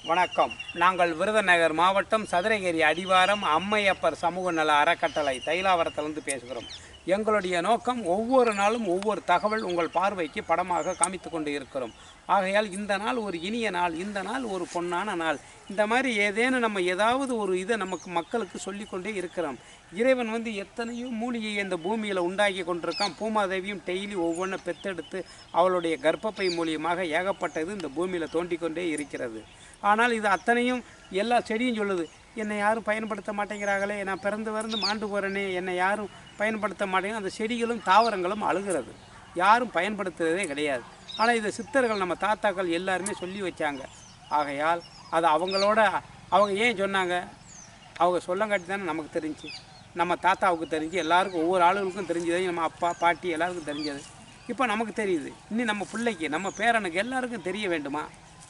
வணக்கம் நாங்கள் விருதுநகர் மாவட்டம் சதுரகிரி அடிவாரம் அம்மையப்பர் சமூக நல அறக்கட்டளை தைலாவரத்திலிருந்து பேசுகிறோம் எங்களுடைய நோக்கம் ஒவ்வொரு நாளும் ஒவ்வொரு தகவல் உங்கள் பார்வைக்கு படமாக காமித்து கொண்டு இருக்கிறோம் ஆகையால் இந்த நாள் ஒரு இனிய நாள் இந்த நாள் ஒரு பொன்னான நாள் இந்த மாதிரி ஏதேனும் நம்ம ஏதாவது ஒரு இதை நமக்கு மக்களுக்கு சொல்லிக்கொண்டே இருக்கிறோம் இறைவன் வந்து எத்தனையோ மூலிகையை இந்த பூமியில் உண்டாக்கி கொண்டிருக்கான் பூமாதேவியும் டெய்லி ஒவ்வொன்றை பெத்தெடுத்து அவளுடைய கர்ப்பப்பை மூலியமாக ஏகப்பட்ட இது இந்த பூமியில் தோண்டிக்கொண்டே இருக்கிறது ஆனால் இது அத்தனையும் எல்லா செடியும் சொல்லுது என்னை யாரும் பயன்படுத்த மாட்டேங்கிறாங்களே நான் பிறந்து பிறந்து மாண்டு போகிறேனே என்னை யாரும் பயன்படுத்த மாட்டேங்க அந்த செடிகளும் தாவரங்களும் அழுகிறது யாரும் பயன்படுத்துறதே கிடையாது ஆனால் இதை சித்தர்கள் நம்ம தாத்தாக்கள் எல்லாருமே சொல்லி வச்சாங்க ஆகையால் அது அவங்களோட அவங்க ஏன் சொன்னாங்க அவங்க சொல்லங்காட்டி தானே நமக்கு தெரிஞ்சு நம்ம தாத்தாவுக்கு தெரிஞ்சு எல்லாருக்கும் ஒவ்வொரு ஆளுகளுக்கும் தெரிஞ்சது நம்ம அப்பா பாட்டி எல்லாருக்கும் தெரிஞ்சது இப்போ நமக்கு தெரியுது இன்னும் நம்ம பிள்ளைக்கு நம்ம பேரனுக்கு எல்லாருக்கும் தெரிய வேண்டுமா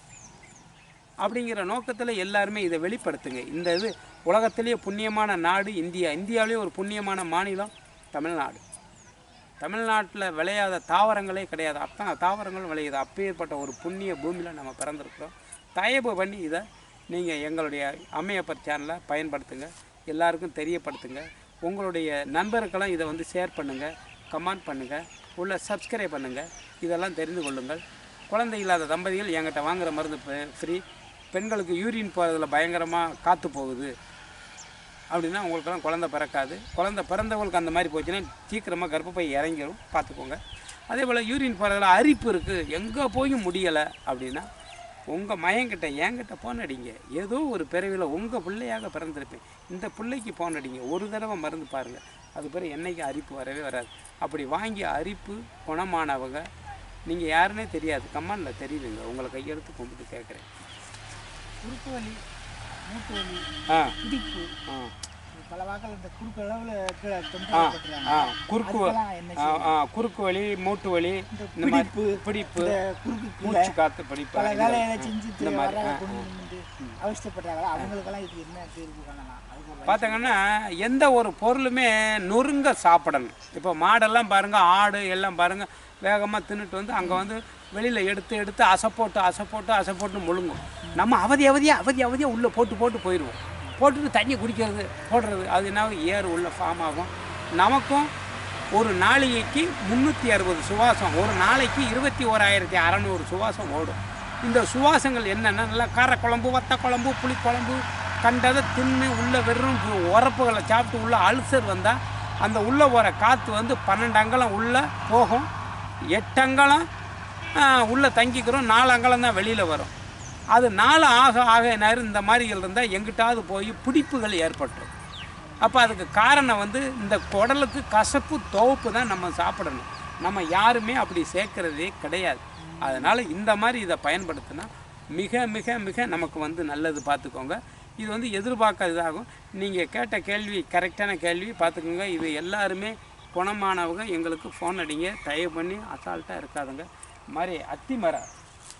அப்படிங்கிற நோக்கத்தில் எல்லாருமே இதை வெளிப்படுத்துங்க இந்த இது உலகத்திலேயே புண்ணியமான நாடு இந்தியா இந்தியாவிலேயே ஒரு புண்ணியமான மாநிலம் தமிழ்நாடு தமிழ்நாட்டில் விளையாத தாவரங்களே கிடையாது அத்தனை தாவரங்களும் விளையுது அப்பேற்பட்ட ஒரு புண்ணிய பூமியில் நம்ம பிறந்திருக்கிறோம் தயவு பண்ணி இதை நீங்கள் எங்களுடைய அம்மையப்பர் சேனலை பயன்படுத்துங்க எல்லாருக்கும் தெரியப்படுத்துங்க உங்களுடைய நண்பருக்கெல்லாம் இதை வந்து ஷேர் பண்ணுங்கள் கமெண்ட் பண்ணுங்கள் உள்ள சப்ஸ்கிரைப் பண்ணுங்கள் இதெல்லாம் தெரிந்து கொள்ளுங்கள் குழந்தை இல்லாத தம்பதிகள் என்கிட்ட வாங்குற மருந்து ஃப்ரீ பெண்களுக்கு யூரின் போகிறதுல பயங்கரமாக காற்று போகுது அப்படின்னா உங்களுக்கெல்லாம் குழந்தை பிறக்காது குழந்தை பிறந்தவங்களுக்கு அந்த மாதிரி போச்சுன்னா சீக்கிரமாக கர்ப்பப்பை இறங்கிடும் பார்த்துக்கோங்க அதே போல் யூரின் போகிறதுல அரிப்பு இருக்குது எங்கே போய் முடியலை அப்படின்னா உங்கள் மயங்கிட்ட என்கிட்ட ஃபோன் அடிங்க ஏதோ ஒரு பிறவியில் உங்கள் பிள்ளையாக பிறந்திருப்பேன் இந்த பிள்ளைக்கு ஃபோன் அடிங்க ஒரு தடவை மருந்து பாருங்கள் அது பிறகு என்னைக்கு அரிப்பு வரவே வராது அப்படி வாங்கி அரிப்பு குணமானவங்க நீங்கள் யாருன்னே தெரியாது கம்மானில் தெரியுதுங்க உங்களை கையெடுத்து கும்பிட்டு கேட்குறேன் குறுக்கு வலி மூட்டு வலி ஆ இடிப்பு ஆ பல வாக்கள் இந்த குறுக்கு அளவில் கீழே ஆ தொந்தரவு ஆ குறுக்கு வ- அதுக்கெல்லாம் என்ன ஆ ஆ குறுக்கு வலி மூட்டு வலி இந்த இந்த மாதிரி பிடிப்பு பிடிப்பு இந்த குறுக்கு கீழே மூச்சு காத்து பிடிப்பு பல இந்த- வேலைகளை செஞ்சு இந்த மாதிரி வர ஆ, கொண்டு வந்து அவஸ்தைப்படுறாங்களா அவங்களுக்கெல்லாம் இது என்ன தீர்வு காணலாம் அதுக்கு ஒரு வழி. பார்த்தீங்கன்னா எந்த ஒரு பொருளுமே நொறுங்க சாப்பிடணும் இப்போ மாடெல்லாம் பாருங்கள் ஆடு எல்லாம் பாருங்கள் வேகமாக தின்னுட்டு வந்து அங்கே வந்து வெளியில் எடுத்து எடுத்து அசை போட்டு அசை போட்டு அசை போட்டு முழுங்கும் நம்ம அவதி அவதியாக அவதி அவதியாக உள்ளே போட்டு போட்டு போயிடுவோம் போட்டுட்டு தண்ணி குடிக்கிறது போடுறது அது என்ன ஏர் உள்ள ஃபார்ம் ஆகும் நமக்கும் ஒரு நாளைக்கு முந்நூற்றி அறுபது சுவாசம் ஒரு நாளைக்கு இருபத்தி ஓராயிரத்தி அறநூறு சுவாசம் ஓடும் இந்த சுவாசங்கள் என்னென்னா நல்லா காரக்குழம்பு வத்த குழம்பு புளிக்குழம்பு கண்டதை தின்னு உள்ள வெறும் பு- உரப்புகளை சாப்பிட்டு உள்ள அல்சர் வந்தால் அந்த உள்ளே போகிற காற்று வந்து பன்னெண்டு அங்கலம் உள்ளே போகும் எட்டு அங்கலம் உள்ளே தங்கிக்கிறோம் நாலு அங்கலம் தான் வெளியில் வரும் அது நாலு ஆக ஆக நேரம் இந்த மாதிரிகள் இருந்தால் எங்கிட்டாவது போய் பிடிப்புகள் ஏற்பட்டுரும் அப்போ அதுக்கு காரணம் வந்து இந்த குடலுக்கு கசப்பு துவப்பு தான் நம்ம சாப்பிடணும் நம்ம யாருமே அப்படி சேர்க்கறதே கிடையாது அதனால் இந்த மாதிரி இதை பயன்படுத்தினா மிக மிக மிக நமக்கு வந்து நல்லது பார்த்துக்கோங்க இது வந்து எதிர்பார்க்காததாகும் நீங்கள் கேட்ட கேள்வி கரெக்டான கேள்வி பார்த்துக்கோங்க இது எல்லாருமே குணமானவங்க எங்களுக்கு ஃபோன் அடிங்க தயவு பண்ணி அசால்ட்டாக இருக்காதுங்க இது மாதிரி அத்திமரம்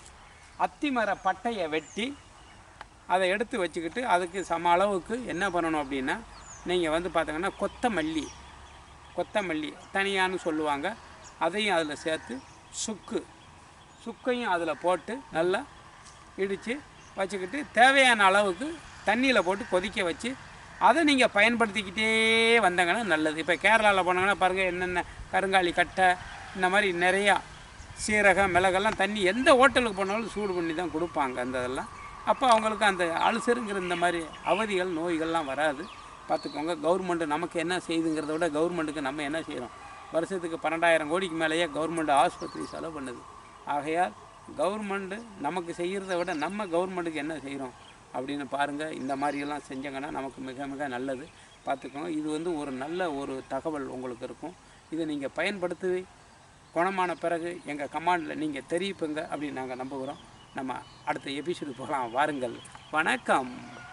அத்திமர பட்டையை வெட்டி அதை எடுத்து வச்சுக்கிட்டு அதுக்கு சம அளவுக்கு என்ன பண்ணணும் அப்படின்னா நீங்கள் வந்து பார்த்தீங்கன்னா கொத்தமல்லி கொத்தமல்லி தனியான்னு சொல்லுவாங்க அதையும் அதில் சேர்த்து சுக்கு சுக்கையும் அதில் போட்டு நல்லா இடித்து வச்சுக்கிட்டு தேவையான அளவுக்கு தண்ணியில் போட்டு கொதிக்க வச்சு அதை நீங்கள் பயன்படுத்திக்கிட்டே வந்தாங்கன்னா நல்லது இப்போ கேரளாவில் போனாங்கன்னா பாருங்கள் என்னென்ன கருங்காலி கட்டை இந்த மாதிரி நிறையா சீரகம் மிளகெல்லாம் தண்ணி எந்த ஹோட்டலுக்கு போனாலும் சூடு பண்ணி தான் கொடுப்பாங்க அந்த இதெல்லாம் அப்போ அவங்களுக்கு அந்த அல்சருங்கிற இந்த மாதிரி அவதிகள் நோய்கள்லாம் வராது பார்த்துக்கோங்க கவர்மெண்ட்டு நமக்கு என்ன செய்யுதுங்கிறத விட கவர்மெண்ட்டுக்கு நம்ம என்ன செய்கிறோம் வருஷத்துக்கு பன்னெண்டாயிரம் கோடிக்கு மேலேயே கவர்மெண்ட் ஆஸ்பத்திரி செலவு பண்ணுது ஆகையால் கவர்மெண்ட்டு நமக்கு செய்கிறத விட நம்ம கவர்மெண்ட்டுக்கு என்ன செய்கிறோம் அப்படின்னு பாருங்கள் இந்த மாதிரியெல்லாம் செஞ்சாங்கன்னா நமக்கு மிக மிக நல்லது பார்த்துக்கோங்க இது வந்து ஒரு நல்ல ஒரு தகவல் உங்களுக்கு இருக்கும் இதை நீங்கள் பயன்படுத்தி குணமான பிறகு எங்கள் கமாண்டில் நீங்கள் தெரிவிப்புங்க அப்படின்னு நாங்கள் நம்புகிறோம் நம்ம அடுத்த எபிசோடு போகலாம் வாருங்கள் வணக்கம்